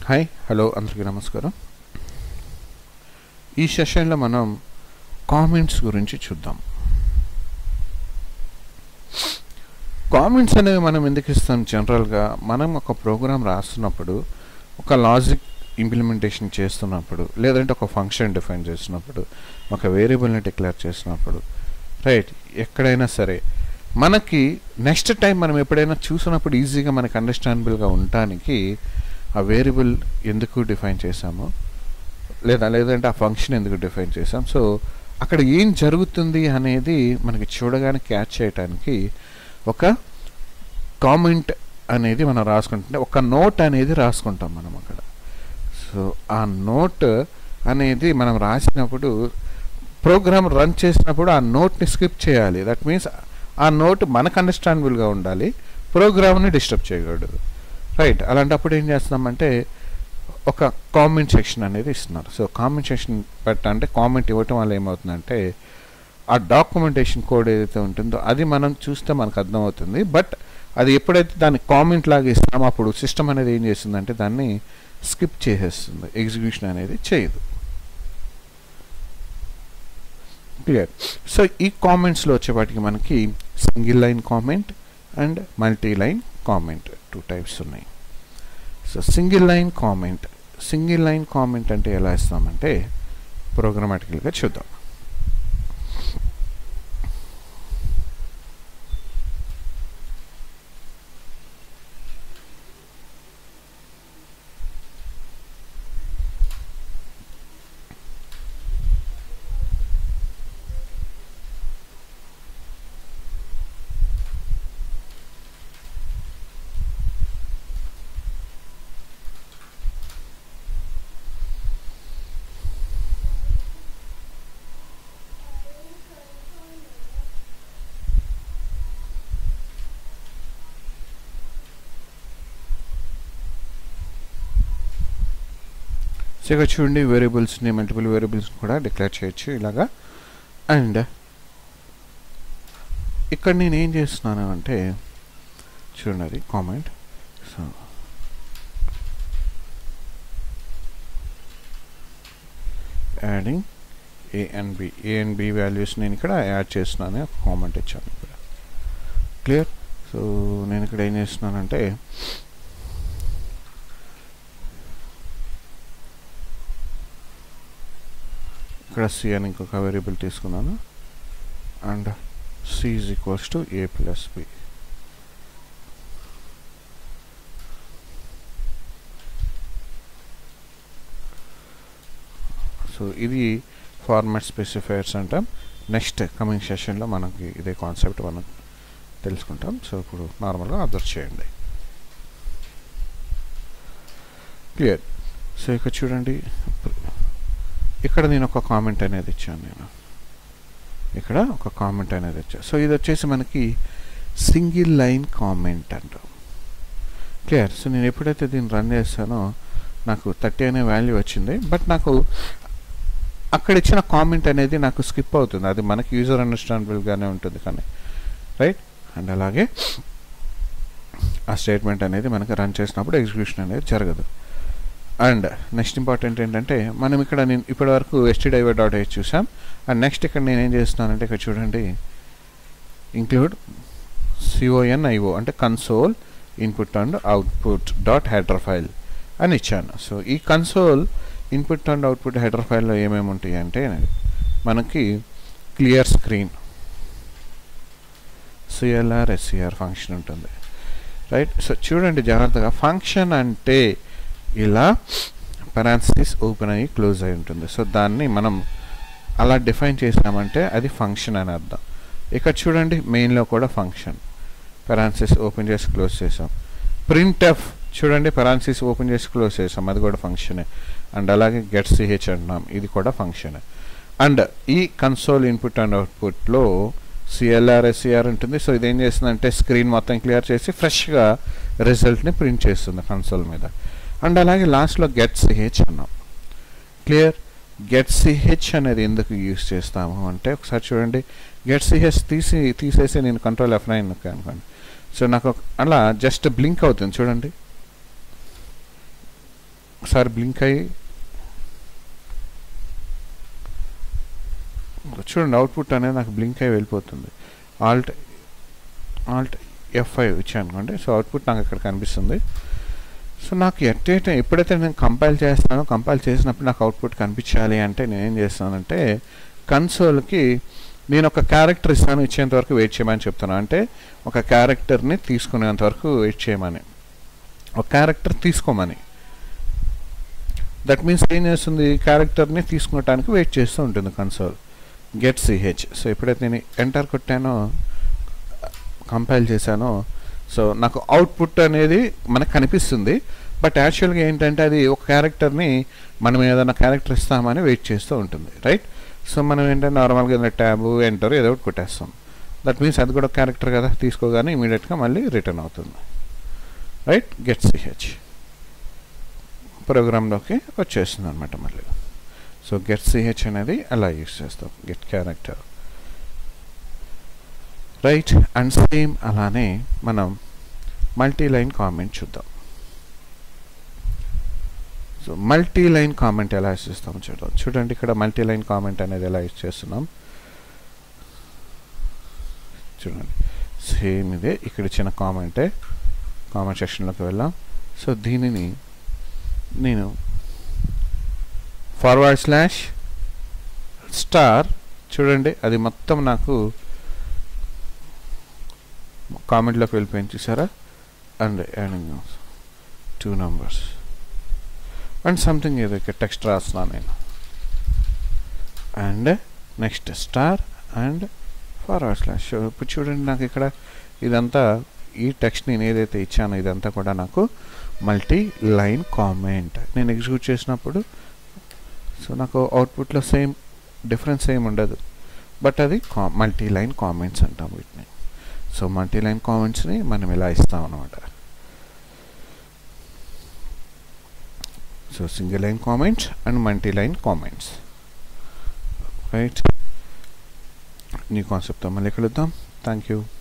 hi hello అందరికీ నమస్కారం ఈ సెషన్లో మనం కామెంట్స్ గురించి చూద్దాం కామెంట్స్ అనేవి మనం ఎందుకు ఇస్తాం జనరల్గా మనం ఒక ప్రోగ్రామ్ రాస్తున్నప్పుడు ఒక లాజిక్ ఇంప్లిమెంటేషన్ చేస్తున్నప్పుడు లేదంటే ఒక ఫంక్షన్ డిఫైన్ చేస్తున్నప్పుడు ఒక వేరియబుల్ని డిక్లేర్ చేసినప్పుడు రైట్ ఎక్కడైనా సరే మనకి నెక్స్ట్ టైం మనం ఎప్పుడైనా చూసినప్పుడు ఈజీగా మనకి అండర్స్టాండబుల్గా ఉండటానికి ఆ వేరియబుల్ ఎందుకు డిఫైన్ చేసాము లేదా లేదంటే ఆ ఫంక్షన్ ఎందుకు డిఫైన్ చేసాం సో అక్కడ ఏం జరుగుతుంది అనేది మనకి చూడగానే క్యాచ్ చేయడానికి ఒక కామెంట్ అనేది మనం రాసుకుంటుంటే ఒక నోట్ అనేది రాసుకుంటాం మనం అక్కడ సో ఆ నోట్ అనేది మనం రాసినప్పుడు ప్రోగ్రామ్ రన్ చేసినప్పుడు ఆ నోట్ని స్కిప్ చేయాలి దట్ మీన్స్ ఆ నోట్ మనకు అండర్స్టాండబుల్గా ఉండాలి ప్రోగ్రామ్ని డిస్టర్బ్ చేయకూడదు రైట్ అలాంటప్పుడు ఏం చేస్తున్నామంటే ఒక కామెంట్ సెక్షన్ అనేది ఇస్తున్నారు సో కామెంట్ సెక్షన్ పెట్ట అంటే కామెంట్ ఇవ్వటం వల్ల ఏమవుతుందంటే ఆ డాక్యుమెంటేషన్ కోడ్ ఏదైతే ఉంటుందో అది మనం చూస్తే మనకు అర్థమవుతుంది బట్ అది ఎప్పుడైతే దాన్ని కామెంట్ లాగా ఇస్తామో అప్పుడు సిస్టమ్ అనేది ఏం చేస్తుందంటే దాన్ని స్కిప్ చేసేస్తుంది ఎగ్జిక్యూషన్ అనేది చేయదు క్లియర్ సో ఈ కామెంట్స్లో వచ్చేవాటికి మనకి single line comment and multi line comment two types ఉన్నాయి so single line comment single line comment అంటే ఎలా ఇస్తామంటే ప్రోగ్రామాటికల్గా చూద్దాం సో ఇక్కడ చూడండి వేరియబుల్స్ని మల్టిపుల్ వేరియబుల్స్ని కూడా డిక్లేర్ చేయొచ్చు ఇలాగా అండ్ ఇక్కడ నేను ఏం చేస్తున్నాను అంటే చూడండి అది comment so adding A and B A and B values నేను ఇక్కడ యాడ్ చేస్తున్నాను ఒక కామెంట్ ఇచ్చాను ఇక్కడ క్లియర్ సో నేను ఇక్కడ ఏం చేస్తున్నానంటే ఇక్కడ సి అని ఇంకొక వేరియబుల్ తీసుకున్నాను and C is equals to A plus B so ఇది ఫార్మాట్ స్పెసిఫైర్స్ అంటాం నెక్స్ట్ కమింగ్ సెషన్లో మనకి ఇదే కాన్సెప్ట్ మనం తెలుసుకుంటాం సో ఇప్పుడు నార్మల్గా అబ్జర్వ్ చేయండి క్లియర్ సో ఇక్కడ చూడండి ఇక్కడ నేను ఒక కామెంట్ అనేది ఇచ్చాను నేను ఇక్కడ ఒక కామెంట్ అనేది ఇచ్చాను సో ఇది వచ్చేసి మనకి సింగిల్ లైన్ కామెంట్ అంటాం క్లియర్ సో నేను ఎప్పుడైతే దీన్ని రన్ చేస్తానో నాకు థర్టీ అనే వాల్యూ వచ్చింది బట్ నాకు అక్కడ ఇచ్చిన కామెంట్ అనేది నాకు స్కిప్ అవుతుంది అది మనకి యూజర్ అండర్స్టాండబుల్గానే ఉంటుంది కానీ రైట్ అండ్ అలాగే ఆ స్టేట్మెంట్ అనేది మనకి రన్ చేసినప్పుడు ఎగ్జిక్యూషన్ అనేది జరగదు అండ్ నెక్స్ట్ ఇంపార్టెంట్ ఏంటంటే మనం ఇక్కడ నేను ఇప్పటి వరకు ఎస్టీడైవర్ డాట్ హెచ్ చూసాం అండ్ నెక్స్ట్ ఇక్కడ నేను ఏం చేస్తున్నానంటే ఇక్కడ చూడండి ఇంక్లూడ్ సిఓఎన్ ఐఓ అంటే console input and output dot header file అని ఇచ్చాను సో ఈ console input and output header ఫైల్లో ఏమేమి ఉంటాయి అంటే మనకి clear screen C L R S C R function ఉంటుంది రైట్ సో చూడండి జాగ్రత్తగా ఫంక్షన్ అంటే ఇలా పెరాన్సిస్ ఓపెన్ అయ్యి క్లోజ్ అయి ఉంటుంది సో దాన్ని మనం అలా డిఫైన్ చేసామంటే అది ఫంక్షన్ అని అర్థం ఇక్కడ చూడండి మెయిన్లో కూడా ఫంక్షన్ పెరాన్సిస్ ఓపెన్ చేసి క్లోజ్ చేసాం ప్రింట్ ఎఫ్ చూడండి పెరాన్సిస్ ఓపెన్ చేసి క్లోజ్ చేసాం అది కూడా ఫంక్షనే అండ్ అలాగే గెట్ సిహెచ్ అంటున్నాం ఇది కూడా ఫంక్షనే అండ్ ఈ కన్సోల్ ఇన్పుట్ అండ్ అవుట్పుట్లో సిఎల్ఆర్ ఎస్సిఆర్ ఉంటుంది సో ఇదేం చేస్తుందంటే స్క్రీన్ మొత్తం క్లియర్ చేసి ఫ్రెష్గా రిజల్ట్ని ప్రింట్ చేస్తుంది కన్సోల్ మీద అండ్ అలాగే లాస్ట్లో గెట్ సిహెచ్ అన్నాం క్లియర్ గెట్ సిహెచ్ అనేది ఎందుకు యూస్ చేస్తాము అంటే ఒకసారి చూడండి గెట్ సిహెచ్ తీసి తీసేసి నేను కంట్రోల్ ఎఫ్ నైన్ అనుకోండి సో నాకు అలా జస్ట్ బ్లింక్ అవుతుంది చూడండి ఒకసారి బ్లింక్ అయ్యి చూడండి అవుట్పుట్ అనేది నాకు బ్లింక్ అయ్యి వెళ్ళిపోతుంది ఆల్ట్ ఆల్ట్ ఎఫ్ ఐ ఇచ్చాను అనుకోండి సో అవుట్పుట్ నాకు ఇక్కడ కనిపిస్తుంది సో నాకు ఎట్టేట ఎప్పుడైతే నేను కంపైల్ చేస్తానో కంపైల్ చేసినప్పుడు నాకు అవుట్పుట్ కనిపించాలి అంటే నేను ఏం చేస్తానంటే కన్సోల్కి నేను ఒక క్యారెక్టర్ ఇస్తాను ఇచ్చేంత వరకు వెయిట్ చేయమని చెప్తాను అంటే ఒక క్యారెక్టర్ని తీసుకునేంత వరకు వెయిట్ చేయమని ఒక క్యారెక్టర్ తీసుకోమని దట్ మీన్స్ ఏం చేస్తుంది క్యారెక్టర్ని తీసుకోవటానికి వెయిట్ చేస్తూ ఉంటుంది కన్సోల్ గెట్ సిహెచ్ సో ఎప్పుడైతే నేను ఎంటర్ కొట్టానో కంపైల్ చేశానో సో నాకు అవుట్పుట్ అనేది మనకు కనిపిస్తుంది బట్ యాక్చువల్గా ఏంటంటే అది ఒక క్యారెక్టర్ని మనం ఏదైనా క్యారెక్టర్ ఇస్తామని వెయిట్ చేస్తూ ఉంటుంది రైట్ సో మనం ఏంటంటే నార్మల్గా ట్యాబ్ ఎంటర్ ఏదో ఒకటి కొట్టేస్తాం దట్ మీన్స్ అది కూడా క్యారెక్టర్ కదా తీసుకోగానే ఇమీడియట్గా మళ్ళీ రిటర్న్ అవుతుంది రైట్ గెట్ సిహెచ్ ప్రోగ్రాంలోకి వచ్చేస్తుంది అనమాట మళ్ళీ సో గెట్ సిహెచ్ అనేది అలా యూస్ చేస్తాం get character right and same అలానే మనం మల్టీ లైన్ కామెంట్ చూద్దాం సో మల్టీ లైన్ కామెంట్ ఎలా యూస్ చేస్తాం చూద్దాం చూడండి ఇక్కడ మల్టీ లైన్ కామెంట్ అనేది ఎలా యూస్ చేస్తున్నాం చూడండి సేమ్ ఇదే ఇక్కడ ఇచ్చిన కామెంటే కామెంట్ సెక్షన్లోకి వెళ్ళాం సో దీనిని నేను ఫార్వర్డ్ స్లాష్ స్టార్ చూడండి అది మొత్తం నాకు కామెంట్లోకి వెళ్ళిపోయింది చూసారా and adding two numbers and something ఏదో ఇక్కడ టెక్స్ట్ రాస్తున్నాను నేను and next star and forward slash ఇప్పుడు చూడండి నాకు ఇక్కడ ఇదంతా ఈ టెక్స్ట్ నేను ఏదైతే ఇచ్చానో ఇదంతా కూడా నాకు మల్టీ లైన్ కామెంట్ నేను ఎగ్జిక్యూట్ చేసినప్పుడు సో నాకు అవుట్పుట్లో సేమ్ డిఫరెన్స్ ఏం ఉండదు బట్ అది కా మల్టీ లైన్ కామెంట్స్ అంటాం వీటిని సో మల్టీ లైన్ కామెంట్స్ని మనం ఇలా ఇస్తాం అనమాట so single line comments and multi line comments right నీ కాన్సెప్ట్తో మళ్ళీ కలుద్దాం థ్యాంక్ యూ